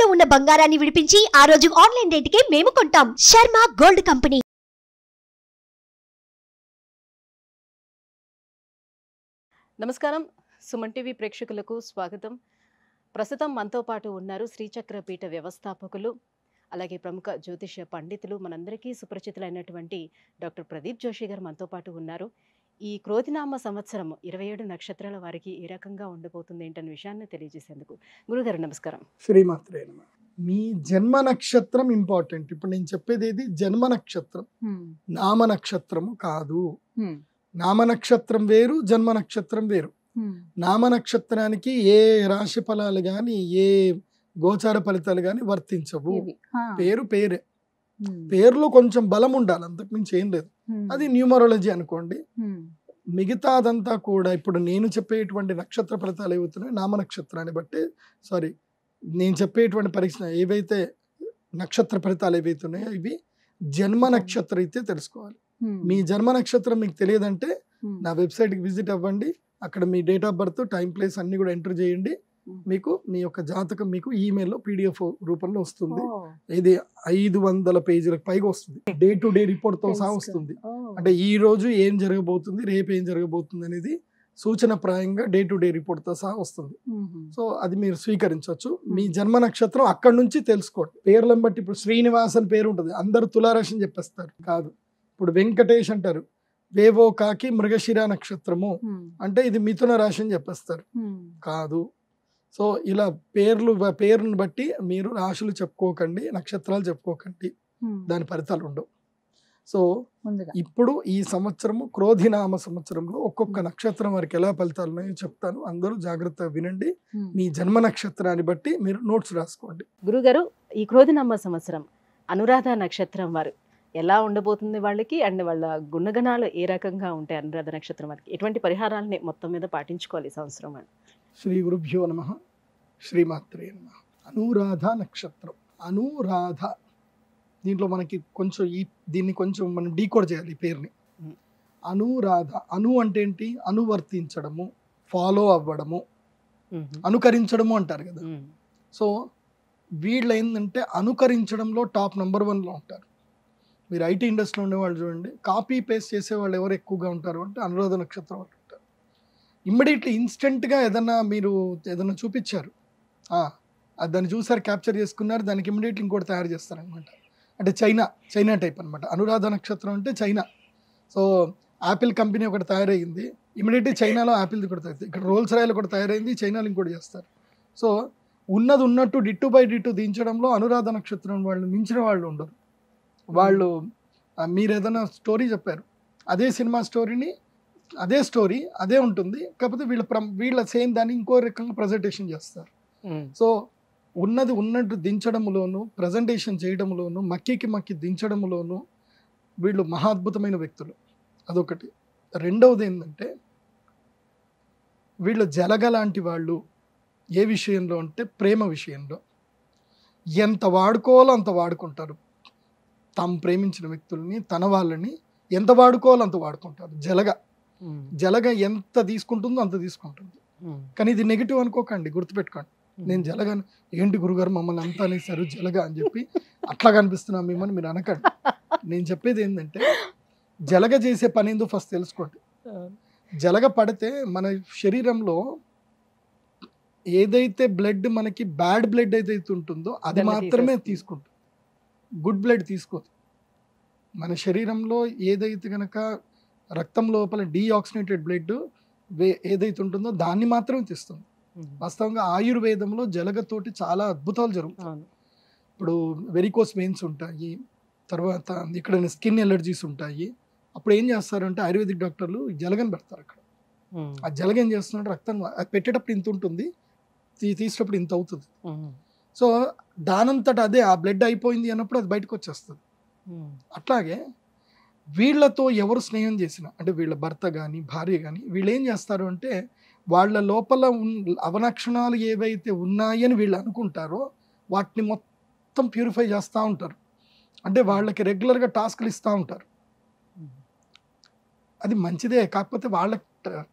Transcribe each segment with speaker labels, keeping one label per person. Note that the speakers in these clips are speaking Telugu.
Speaker 1: తాకట్టులో ఉన్న బంగారాన్ని విడిపించి ఆ రోజు ఆన్లైన్ రేటుకే మేము కొంటాం శర్మ గోల్డ్ కంపెనీ
Speaker 2: నమస్కారం సుమన్ టీవీ ప్రేక్షకులకు స్వాగతం ప్రస్తుతం మనతో పాటు ఉన్నారు శ్రీచక్ర పీఠ వ్యవస్థాపకులు అలాగే ప్రముఖ జ్యోతిష పండితులు మనందరికీ సుపరిచితులైనటువంటి డాక్టర్ ప్రదీప్ జోషి గారు మనతో పాటు ఉన్నారు ఈ క్రోధినామ సంవత్సరం ఇరవై ఏడు నక్షత్రాల వారికి ఏ రకంగా ఉండబోతుంది ఏంటనే విషయాన్ని తెలియజేసేందుకు గురుగారు నమస్కారం
Speaker 3: శ్రీమాత్రే నమ మీ జన్మ నక్షత్రం ఇంపార్టెంట్ ఇప్పుడు నేను చెప్పేది ఏది జన్మ నక్షత్రం నామ నక్షత్రము కాదు నామ నక్షత్రం వేరు జన్మ నక్షత్రం వేరు నామ నక్షత్రానికి ఏ రాశి ఫలాలు కానీ ఏ గోచార ఫలితాలు కానీ వర్తించవు పేరు పేరే పేరులో కొంచెం బలం ఉండాలి అంతకుమించి ఏం లేదు అది న్యూమరాలజీ అనుకోండి మిగతా అదంతా కూడా ఇప్పుడు నేను చెప్పేటువంటి నక్షత్ర ఫలితాలు ఏవవుతున్నాయి నామ నక్షత్రాన్ని బట్టి సారీ నేను చెప్పేటువంటి పరీక్ష ఏవైతే నక్షత్ర ఫలితాలు ఏవైతున్నాయో ఇవి జన్మ నక్షత్రం అయితే తెలుసుకోవాలి మీ జన్మ నక్షత్రం మీకు తెలియదంటే నా వెబ్సైట్కి విజిట్ అవ్వండి అక్కడ మీ date of birth time place అన్ని కూడా ఎంటర్ చేయండి మీకు మీ యొక్క జాతకం మీకు ఈమెయిల్లో పీడిఎఫ్ రూపంలో వస్తుంది ఇది ఐదు వందల పేజీలకు పైగా వస్తుంది డే టు డే రిపోర్ట్ తో సహా వస్తుంది అంటే ఈ రోజు ఏం జరగబోతుంది రేపు ఏం జరగబోతుంది అనేది సూచన ప్రాయంగా డే టు డే రిపోర్ట్ తో సహా వస్తుంది సో అది మీరు స్వీకరించవచ్చు మీ జన్మ నక్షత్రం అక్కడి నుంచి తెలుసుకోండి పేర్లను బట్టి ఇప్పుడు శ్రీనివాస్ అని పేరు ఉంటుంది అందరు తులారాశి అని చెప్పేస్తారు కాదు ఇప్పుడు వెంకటేష్ అంటారు వేవో కాకి మృగశిర నక్షత్రము అంటే ఇది మిథున రాశి అని చెప్పేస్తారు కాదు సో ఇలా పేర్లు పేరుని బట్టి మీరు రాశులు చెప్పుకోకండి నక్షత్రాలు చెప్పుకోకండి దాని ఫలితాలు ఉండవు సో
Speaker 4: ముందుగా
Speaker 3: ఇప్పుడు ఈ సంవత్సరము క్రోధినామ సంవత్సరంలో ఒక్కొక్క నక్షత్రం వారికి ఎలా ఫలితాలు ఉన్నాయో చెప్తాను అందరూ జాగ్రత్తగా వినండి మీ జన్మ నక్షత్రాన్ని బట్టి మీరు నోట్స్ రాసుకోండి
Speaker 2: గురుగారు ఈ క్రోధినామ సంవత్సరం అనురాధ నక్షత్రం వారు ఎలా ఉండబోతుంది వాళ్ళకి అండ్ వాళ్ళ గుణగణాలు ఏ రకంగా ఉంటాయి అనురాధ నక్షత్రం వారికి ఎటువంటి పరిహారాలని మొత్తం మీద పాటించుకోవాలి ఈ సంవత్సరం అని
Speaker 3: శ్రీ గురుభ్యో నమ శ్రీమాత్రే నమ అనురాధ నక్షత్రం అనురాధ దీంట్లో మనకి కొంచెం ఈ దీన్ని కొంచెం మనం డీకోడ్ చేయాలి ఈ పేరుని
Speaker 2: Hmm.
Speaker 3: అనురాధ అను అంటే ఏంటి అనువర్తించడము ఫాలో అవ్వడము అనుకరించడము అంటారు కదా సో వీళ్ళు ఏంటంటే అనుకరించడంలో టాప్ నెంబర్ వన్లో ఉంటారు మీరు ఐటీ ఇండస్ట్రీలో ఉండేవాళ్ళు చూడండి కాపీ పేస్ట్ చేసే వాళ్ళు ఎవరు ఎక్కువగా ఉంటారు అంటే అనురాధ నక్షత్రం వాళ్ళు ఉంటారు ఇమ్మీడియట్లీ ఇన్స్టెంట్గా ఏదన్నా మీరు ఏదన్నా చూపించారు ఆ, అది దాన్ని చూసారు క్యాప్చర్ చేసుకున్నారు దానికి ఇమ్మీడియట్లీ ఇంకోటి తయారు చేస్తారనమాట అంటే చైనా చైనా టైప్ అనమాట అనురాధ నక్షత్రం అంటే చైనా సో యాపిల్ కంపెనీ ఒకటి తయారైంది ఇమీడియట్లీ చైనాలో యాపిల్ది కూడా తయారైంది ఇక్కడ రోల్స్ రాయల్ కూడా తయారైంది చైనాలో ఇంకోటి చేస్తారు సో ఉన్నది ఉన్నట్టు డిట్టు బై డిట్టు దించడంలో అనురాధ నక్షత్రం వాళ్ళు మించిన వాళ్ళు ఉండరు వాళ్ళు ఆ, మీరు ఏదైనా స్టోరీ చెప్పారు అదే సినిమా స్టోరీని అదే స్టోరీ అదే ఉంటుంది కాకపోతే వీళ్ళ ప్ర వీళ్ళ సేమ్ దాన్ని ఇంకో రకంగా ప్రజెంటేషన్ చేస్తారు సో ఉన్నది ఉన్నట్టు దించడంలోను ప్రజెంటేషన్ చేయడంలోను మక్కికి మక్కి దించడంలోను వీళ్ళు మహాద్భుతమైన వ్యక్తులు అదొకటి రెండవది ఏంటంటే వీళ్ళు జలగ లాంటి వాళ్ళు ఏ విషయంలో అంటే ప్రేమ విషయంలో ఎంత వాడుకోవాలో అంత వాడుకుంటారు తాము ప్రేమించిన వ్యక్తుల్ని తన వాళ్ళని ఎంత వాడుకోవాలో అంత వాడుకుంటారు జలగ జలగ ఎంత తీసుకుంటుందో అంత తీసుకుంటుంది కానీ ఇది నెగిటివ్ అనుకోకండి గుర్తుపెట్టుకోండి నేను జలగ ఏంటి గురుగారు మమ్మల్ని అంతా అనేసారు జలగ అని చెప్పి అట్లా కనిపిస్తున్నాం మేమని మీరు అనకండి నేను చెప్పేది ఏంటంటే జలగ చేసే పని ఏందో ఫస్ట్ తెలుసుకోండి జలగ పడితే మన శరీరంలో ఏదైతే బ్లడ్ మనకి బ్యాడ్ బ్లడ్ ఏదైతే ఉంటుందో అది
Speaker 2: దాన్ని
Speaker 3: మాత్రమే
Speaker 2: తీసేస్తుంది.
Speaker 3: తీసుకుంటుంది గుడ్ బ్లడ్ తీసుకోదు మన శరీరంలో ఏదైతే కనుక రక్తం లోపల డీఆక్సినేటెడ్ బ్లడ్ ఏదైతే ఉంటుందో దాన్ని మాత్రమే తీస్తుంది వాస్తవంగా ఆయుర్వేదంలో జలగతోటి చాలా అద్భుతాలు జరుగుతాయి
Speaker 2: అవును
Speaker 3: ఇప్పుడు వెరికోస్ వెయిన్స్ ఉంటాయి తర్వాత ఇక్కడ స్కిన్ ఎలర్జీస్ ఉంటాయి అప్పుడు ఏం చేస్తారంటే ఆయుర్వేదిక్ డాక్టర్లు జలగని పెడతారు అక్కడ ఆ జలగ ఏం చేస్తున్నాడు రక్తం అది పెట్టేటప్పుడు ఇంత ఉంటుంది తీ- తీసేటప్పుడు ఇంత అవుతుంది సో దానంతట అదే ఆ బ్లడ్ అయిపోయింది అన్నప్పుడు అది బయటకు వచ్చేస్తుంది అట్లాగే వీళ్ళతో ఎవరు స్నేహం చేసిన అంటే వీళ్ళ భర్త కానీ భార్య కానీ వీళ్ళు ఏం చేస్తారు అంటే వాళ్ళ లోపల ఉన్- అవలక్షణాలు ఏవైతే ఉన్నాయని వీళ్ళు అనుకుంటారో వాటిని మొత్తం ప్యూరిఫై చేస్తూ ఉంటారు అంటే వాళ్ళకి రెగ్యులర్గా టాస్క్లు ఇస్తూ ఉంటారు అది మంచిదే కాకపోతే వాళ్ళ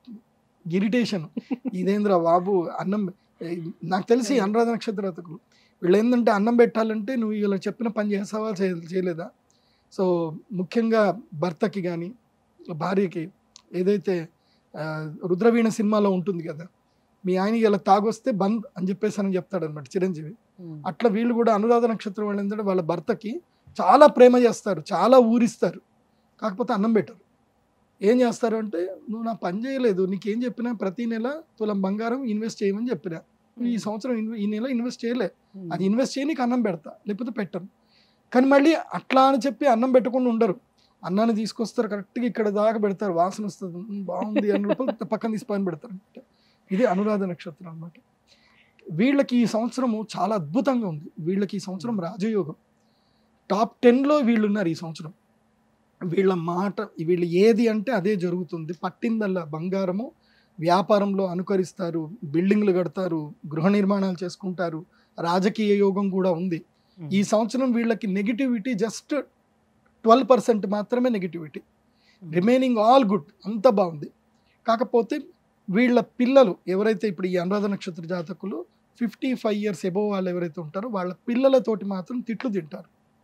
Speaker 3: ఇరిటేషన్ ఇదేంద్రా బాబు అన్నం ఏ, నాకు తెలిసి అనురాధ నక్షత్రతకు వీళ్ళు ఏంటంటే అన్నం పెట్టాలంటే నువ్వు ఇలా చెప్పిన పని చేసావా చేయ- చేయలేదా సో ముఖ్యంగా భర్తకి కానీ భార్యకి ఏదైతే ఆ, రుద్రవీణ సినిమాలో ఉంటుంది కదా మీ ఆయన ఇలా తాగొస్తే బంద్ అని చెప్పేసి అని చెప్తాడు అనమాట చిరంజీవి అట్లా వీళ్ళు కూడా అనురాధ నక్షత్రం వాళ్ళు ఏంటంటే వాళ్ళ భర్తకి చాలా ప్రేమ చేస్తారు చాలా ఊరిస్తారు కాకపోతే అన్నం పెట్టరు ఏం చేస్తారు అంటే నువ్వు నా పని చేయలేదు నీకేం చెప్పినా ప్రతి నెల తులం బంగారం ఇన్వెస్ట్ చేయమని చెప్పినా నువ్వు ఈ సంవత్సరం ఇన్వె- ఈ నెల ఇన్వెస్ట్ చేయలే అది ఇన్వెస్ట్ చేయి నీకు అన్నం పెడతా లేకపోతే పెట్టను కానీ మళ్ళీ అట్లా అని చెప్పి అన్నం పెట్టకుండా ఉండరు అన్నాన్ని తీసుకొస్తారు కరెక్ట్గా ఇక్కడ దాకా పెడతారు వాసన వస్తుంది "ఉమ్, బాగుంది అని లోపల పక్కన తీసి పైన పెడతారు అనమాట ఇది అనురాధ నక్షత్రం అన్నమాట వీళ్ళకి ఈ సంవత్సరము చాలా అద్భుతంగా ఉంది వీళ్ళకి ఈ సంవత్సరం రాజయోగం టాప్ టెన్లో వీళ్ళు ఉన్నారు ఈ సంవత్సరం వీళ్ళ మాట వీళ్ళు ఏది అంటే అదే జరుగుతుంది పట్టిందల్లా బంగారము వ్యాపారంలో అనుకరిస్తారు బిల్డింగ్లు కడతారు గృహ నిర్మాణాలు చేసుకుంటారు రాజకీయ యోగం కూడా ఉంది ఈ సంవత్సరం వీళ్ళకి నెగిటివిటీ జస్ట్ ట్వెల్వ్ పర్సెంట్ మాత్రమే నెగిటివిటీ రిమైనింగ్ ఆల్ గుడ్ అంత బాగుంది కాకపోతే వీళ్ళ పిల్లలు ఎవరైతే ఇప్పుడు ఈ అనురాధ నక్షత్ర జాతకులు ఫిఫ్టీ ఫైవ్ ఇయర్స్ ఎబో వాళ్ళు ఎవరైతే ఉంటారో వాళ్ళ పిల్లలతోటి మాత్రం తిట్లు తింటారు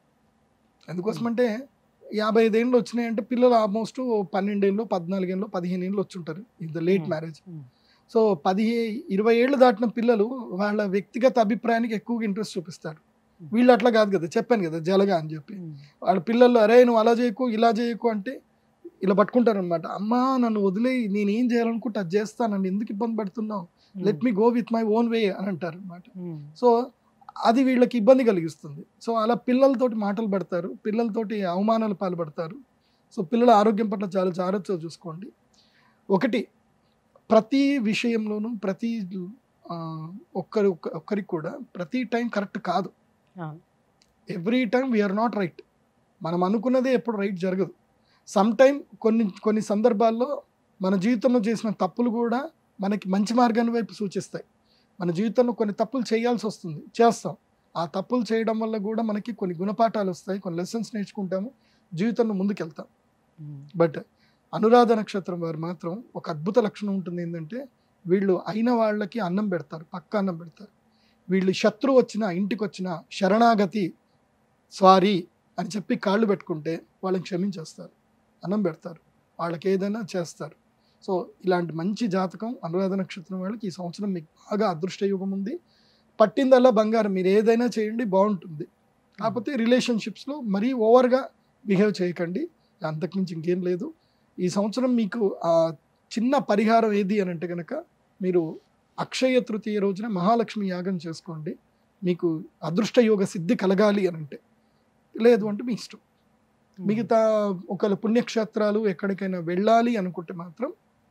Speaker 3: ఎందుకోసమంటే యాభై ఐదేళ్ళు వచ్చినాయంటే పిల్లలు ఆల్మోస్ట్ పన్నెండేళ్ళు పద్నాలుగేళ్ళు పదిహేను ఏళ్ళు వచ్చుంటారు in the late
Speaker 2: Hmm.
Speaker 3: Marriage so పది ఇరవై ఏళ్ళు దాటిన పిల్లలు వాళ్ళ వ్యక్తిగత అభిప్రాయానికి ఎక్కువగా ఇంట్రెస్ట్ చూపిస్తారు వీళ్ళు అట్లా కాదు కదా చెప్పాను కదా జలగా అని చెప్పి వాళ్ళ పిల్లలు అరే నువ్వు అలా చేయకు ఇలా చేయకు అంటే ఇలా పట్టుకుంటారు అనమాట అమ్మా నన్ను వదిలే నేను ఏం చేయాలనుకుంటే అది చేస్తాను నన్ను ఎందుకు ఇబ్బంది పడుతున్నావు let me go with my own way అని అంటారు అనమాట సో అది వీళ్ళకి ఇబ్బంది కలిగిస్తుంది సో అలా పిల్లలతోటి మాటలు పడతారు పిల్లలతోటి అవమానాలు పాల్పడతారు సో పిల్లల ఆరోగ్యం పట్ల చాలా జాగ్రత్తగా చూసుకోండి ఒకటి ప్రతి విషయంలోనూ ప్రతి ఆ, ఒక్కరి ఒక్క- ఒక్కరికి కూడా ప్రతి టైం కరెక్ట్ కాదు
Speaker 2: అవును.
Speaker 3: Every time we're not right మనం అనుకున్నదే ఎప్పుడు రైట్ జరగదు సమ్ టైం కొన్ని కొన్ని సందర్భాల్లో మన జీవితంలో చేసిన తప్పులు కూడా మనకి మంచి మార్గాన్ని వైపు సూచిస్తాయి మన జీవితంలో కొన్ని తప్పులు చేయాల్సి వస్తుంది చేస్తాం ఆ తప్పులు చేయడం వల్ల కూడా మనకి కొన్ని గుణపాఠాలు వస్తాయి కొన్ని లెసన్స్ నేర్చుకుంటాము జీవితంలో ముందుకెళ్తాం బట్ అనురాధ నక్షత్రం వారు మాత్రం ఒక అద్భుత లక్షణం ఉంటుంది ఏంటంటే వీళ్ళు అయిన వాళ్ళకి అన్నం పెడతారు పక్క అన్నం పెడతారు వీళ్ళు శత్రువు వచ్చినా ఇంటికి వచ్చినా శరణాగతి సారీ అని చెప్పి కాళ్ళు పెట్టుకుంటే వాళ్ళని క్షమించేస్తారు అన్నం పెడతారు వాళ్ళకి ఏదైనా చేస్తారు సో ఇలాంటి మంచి జాతకం అనురాధ నక్షత్రం వాళ్ళకి ఈ సంవత్సరం మీకు బాగా అదృష్ట యుగం ఉంది పట్టిందల్లా బంగారం మీరు ఏదైనా చేయండి బాగుంటుంది కాకపోతే రిలేషన్షిప్స్లో మరీ ఓవర్గా బిహేవ్ చేయకండి అంతకుమించి ఇంకేం లేదు ఈ సంవత్సరం మీకు ఆ చిన్న పరిహారం ఏది అని అంటే కనుక మీరు అక్షయ తృతీయ రోజున మహాలక్ష్మి యాగం చేసుకోండి మీకు అదృష్ట యోగ సిద్ధి కలగాలి అని అంటే లేదు అంటే మీ ఇష్టం మిగతా ఒకవేళ పుణ్యక్షేత్రాలు ఎక్కడికైనా వెళ్ళాలి అనుకుంటే మాత్రం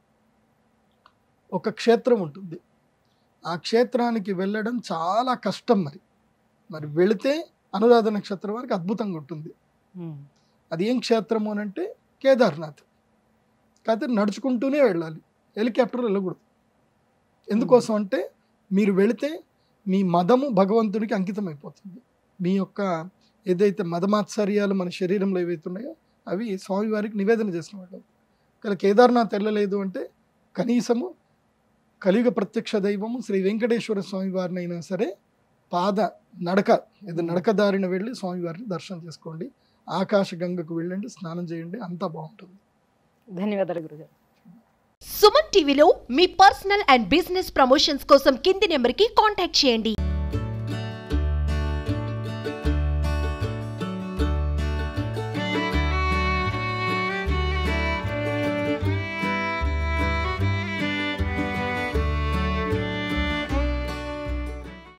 Speaker 3: ఒక క్షేత్రం ఉంటుంది ఆ క్షేత్రానికి వెళ్ళడం చాలా కష్టం మరి మరి వెళితే అనురాధ నక్షత్రం వారికి అద్భుతంగా ఉంటుంది అది ఏం క్షేత్రము అని అంటే కేదార్నాథ్ కాకపోతే నడుచుకుంటూనే వెళ్ళాలి హెలికాప్టర్ వెళ్ళకూడదు ఎందుకోసం అంటే మీరు వెళితే మీ మదము భగవంతుడికి అంకితం అయిపోతుంది మీ యొక్క ఏదైతే మదమాత్సర్యాలు మన శరీరంలో ఏవైతే ఉన్నాయో అవి స్వామివారికి నివేదన చేసిన వాళ్ళు ఒకవేళ కేదార్నాథ్ వెళ్ళలేదు అంటే కనీసము కలియుగ ప్రత్యక్ష దైవము శ్రీ వెంకటేశ్వర స్వామి వారిని అయినా సరే పాద నడక ఏదో నడక దారిన వెళ్ళి స్వామివారిని దర్శనం చేసుకోండి ఆకాశ గంగకు వెళ్ళండి స్నానం చేయండి అంతా బాగుంటుంది
Speaker 2: ధన్యవాదాలు గురుగారు
Speaker 1: సుమన్ టీవీలో మీ పర్సనల్ అండ్ బిజినెస్ ప్రమోషన్స్ కోసం కింది నెంబర్కి కాంటాక్ట్ చేయండి